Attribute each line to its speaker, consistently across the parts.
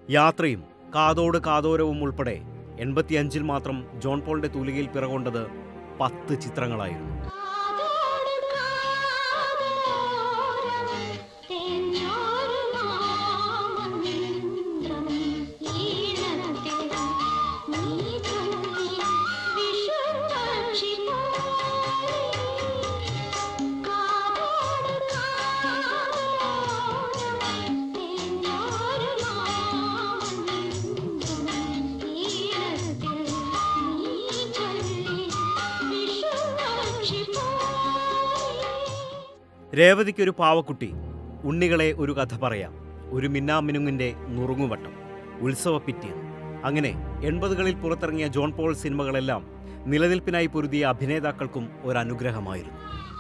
Speaker 1: യാത്രയും കാതോട് കാതോരവും ഉൾപ്പെടെ എൺപത്തിയഞ്ചിൽ മാത്രം ജോൺ പോളിന്റെ തൂലികയിൽ പിറകൊണ്ടത് പത്ത് ചിത്രങ്ങളായിരുന്നു രേവതിക്കൊരു പാവക്കുട്ടി ഉണ്ണികളെ ഒരു കഥ പറയാം ഒരു മിന്നാമിനുങ്ങിന്റെ നുറുങ്ങുവട്ടം ഉത്സവപ്പിറ്റിയൻ അങ്ങനെ എൺപതുകളിൽ പുറത്തിറങ്ങിയ ജോൺ പോൾ സിനിമകളെല്ലാം നിലനിൽപ്പിനായി പൊരുതിയ അഭിനേതാക്കൾക്കും ഒരു അനുഗ്രഹമായിരുന്നു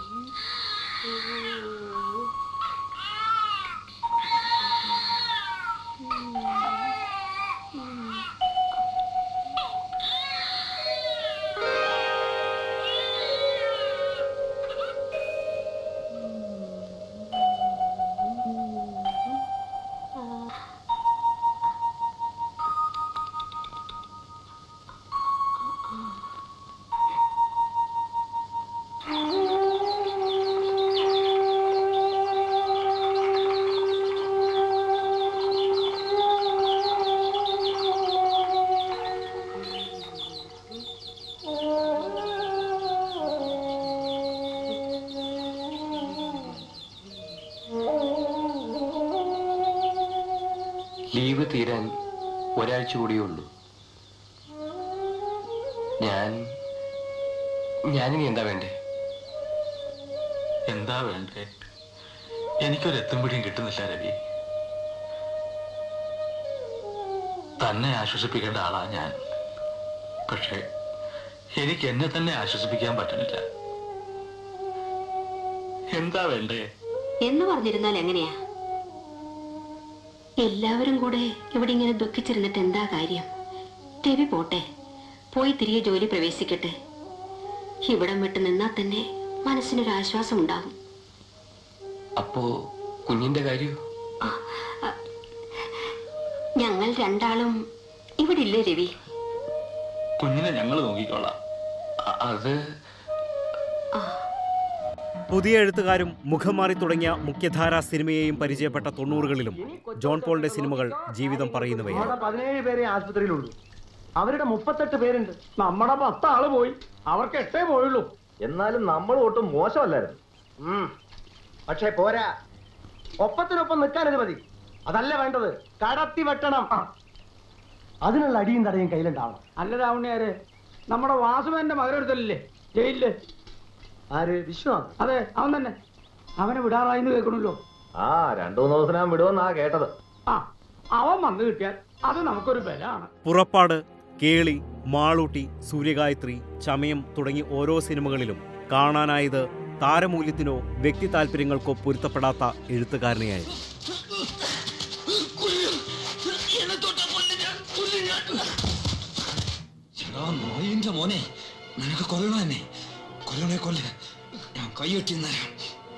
Speaker 2: ലീവ് തീരാൻ ഒരാഴ്ച കൂടിയേ ഉള്ളൂ ഞാൻ ഞാനിനി എന്താ വേണ്ടേ
Speaker 3: എന്താ വേണ്ടേ എനിക്കൊരു എത്തും പിടിയും കിട്ടുന്നില്ല രവി തന്നെ ആശ്വസിപ്പിക്കേണ്ട ആളാ ഞാൻ പക്ഷേ എനിക്ക് എന്നെ തന്നെ ആശ്വസിപ്പിക്കാൻ പറ്റുന്നില്ല എന്താ വേണ്ടേ
Speaker 4: എന്ന് പറഞ്ഞിരുന്നാൽ എങ്ങനെയാ എല്ലാവരും കൂടെ ഇവിടെ ഇങ്ങനെ ദുഃഖിച്ചിരുന്നിട്ട് എന്താ കാര്യം രവി പോട്ടെ പോയി തിരികെ ജോലി പ്രവേശിക്കട്ടെ ഇവിടം വിട്ട് നിന്നാൽ തന്നെ മനസ്സിനൊരു ആശ്വാസം ഉണ്ടാകും
Speaker 2: അപ്പോ കുഞ്ഞിന്റെ കാര്യം
Speaker 4: ഞങ്ങൾ രണ്ടാളും ഇവിടെ ഇല്ലേ രവി
Speaker 3: കുഞ്ഞിനെ ഞങ്ങൾ നോക്കിക്കോളാം
Speaker 2: അ- അത്
Speaker 1: പുതിയ എഴുത്തുകാരും മുഖം മാറി തുടങ്ങിയ മുഖ്യധാരാ സിനിമയെയും പരിചയപ്പെട്ട തൊണ്ണൂറുകളിലും ജോൺ പോളിന്റെ സിനിമകൾ ജീവിതം പറയുന്നവയാണ്
Speaker 5: നമ്മുടെ പതിനേഴ് പേരെ ആശുപത്രിയിലുള്ളൂ അവരുടെ മുപ്പത്തെട്ട് പേരുണ്ട് നമ്മുടെ പത്ത് ആള് പോയി അവർക്ക് എട്ടേ പോയുള്ളൂ
Speaker 6: എന്നാലും നമ്മൾ ഒട്ടും മോശമല്ലായിരുന്നു
Speaker 5: ഉം. പക്ഷേ പോരാ ഒപ്പത്തിനൊപ്പം നിൽക്കാനത് മതി അതല്ല വേണ്ടത് കടത്തി വെട്ടണം അതിനുള്ള അടിയും തടയും കയ്യിലുണ്ടാവണം
Speaker 7: അല്ല രാവണിയാരെ നമ്മുടെ വാസുവിന്റെ മകനൊരുത്തല്ലേ ജയിലില്
Speaker 5: ആര് വിശ്വനാഥ്
Speaker 7: അതെ അവൻ തന്നെ അവനെ വിടാറായിന്ന് കേൾക്കണല്ലോ
Speaker 6: ആ രണ്ടു മൂന്ന് ദിവസം ഞാൻ വിടുമെന്നാ കേട്ടത്
Speaker 7: ആ അവൻ വന്നു കിട്ടിയാൽ അത് നമുക്കൊരു ബലാണ്
Speaker 1: പുറപ്പാട് കേളി മാളൂട്ടി സൂര്യഗായത്രി ചമയം തുടങ്ങി ഓരോ സിനിമകളിലും കാണാനായത് താരമൂല്യത്തിനോ വ്യക്തി താല്പര്യങ്ങൾക്കോ പൊരുത്തപ്പെടാത്ത എഴുത്തുകാരനെയായിരുന്നു
Speaker 8: നോയിന്റെ മോനെ നിനക്ക് കൊല്ലണോ എന്നെ കൊല്ലണേ കൊല്ല ഞാൻ കൈ കെട്ടി നേരം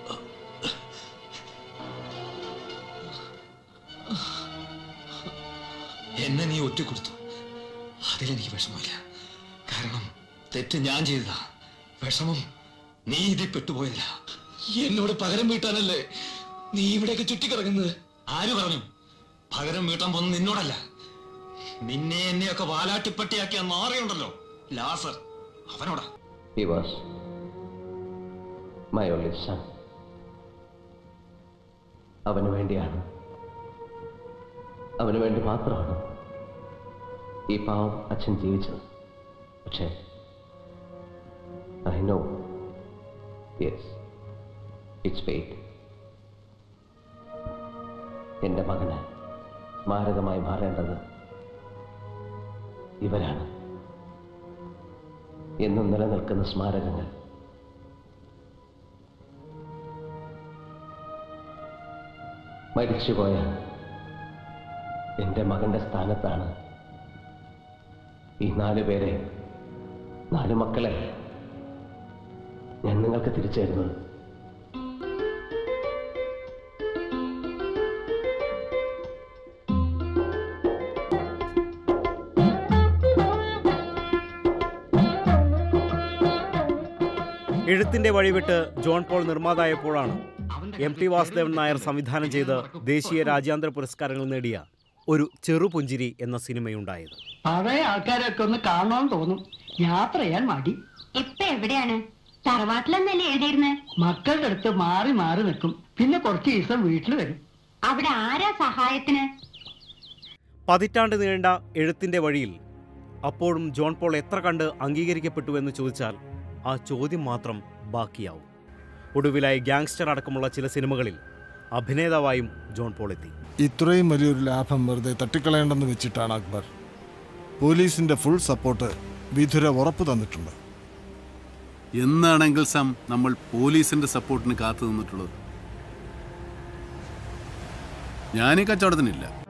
Speaker 8: എന്നെ നീ ഒറ്റ കൊടുത്തു അതിലെനിക്ക് വിഷമമില്ല കാരണം തെറ്റ് ഞാൻ ചെയ്തതാ വിഷമം നീ ഇതിൽ പെട്ടുപോയതില്ല എന്നോട് പകരം വീട്ടാനല്ലേ നീ ഇവിടെയൊക്കെ ചുറ്റിക്കിറങ്ങുന്നത് ആര് പറഞ്ഞു പകരം വീട്ടാൻ പോകുന്നത് നിന്നോടല്ല നിന്നെ എന്നെയൊക്കെ വാലാട്ടിപ്പട്ടിയാക്കിയ നാറിയുണ്ടല്ലോ ലാസർ അവനോടാ
Speaker 2: He was my only son. അവന് വേണ്ടിയാണ് അവന് വേണ്ടി മാത്രമാണ് ഈ പാവം അച്ഛൻ ജീവിച്ചത് പക്ഷേ I know yes it's fate എൻ്റെ മകന് സ്മാരകമായി മാറേണ്ടത് ഇവരാണ് എന്നും നിലനിൽക്കുന്ന സ്മാരകങ്ങൾ മരിച്ചുപോയ എൻ്റെ മകന്റെ സ്ഥാനത്താണ് ഈ നാലു പേരെ നാല് മക്കളെ ഞാൻ നിങ്ങൾക്ക് തിരിച്ചു തരുന്നത്
Speaker 1: എഴുത്തിന്റെ വഴിവിട്ട് ജോൺ പോൾ നിർമ്മാതായപ്പോഴാണ് എം ടി വാസുദേവൻ നായർ സംവിധാനം ചെയ്ത് ദേശീയ രാജ്യാന്തര പുരസ്കാരങ്ങൾ നേടിയ ഒരു ചെറുപുഞ്ചിരി എന്ന സിനിമയുണ്ടായത്
Speaker 7: പഴയ ആൾക്കാരൊക്കെ ഒന്ന് കാണണമെന്ന് തോന്നും യാത്ര ചെയ്യാൻ മടി
Speaker 4: ഇപ്പൊ എവിടെയാണ് തറവാട്ടിലെന്നല്ലേ എഴുതിയിരുന്നേ
Speaker 7: മക്കളുടെ അടുത്ത് മാറി മാറി നിൽക്കും പിന്നെ കുറച്ച് ദിവസം വീട്ടിൽ വരും
Speaker 4: അവിടെ ആരാ സഹായത്തിന്
Speaker 1: പതിറ്റാണ്ട് നീണ്ട എഴുത്തിന്റെ വഴിയിൽ അപ്പോഴും ജോൺ പോൾ എത്ര കണ്ട് അംഗീകരിക്കപ്പെട്ടു എന്ന് ചോദിച്ചാൽ ആ ചോദ്യം മാത്രം ബാക്കിയാവും ഒടുവിലായി ഗാങ്സ്റ്റർ അടക്കമുള്ള ചില സിനിമകളിൽ അഭിനേതാവായും ജോൺ പോൾ എത്തി
Speaker 9: ഇത്രയും വലിയൊരു ലാഭം വെറുതെ തട്ടിക്കളയേണ്ടെന്ന് വെച്ചിട്ടാണ് അക്ബർ പോലീസിന്റെ ഫുൾ സപ്പോർട്ട് വിധുര ഉറപ്പു തന്നിട്ടുണ്ട്
Speaker 10: എന്നാണെങ്കിൽ സം നമ്മൾ പോലീസിന്റെ സപ്പോർട്ടിന് കാത്തു നിന്നിട്ടുള്ളത് ഞാൻ ഈ കച്ചവടത്തിനില്ല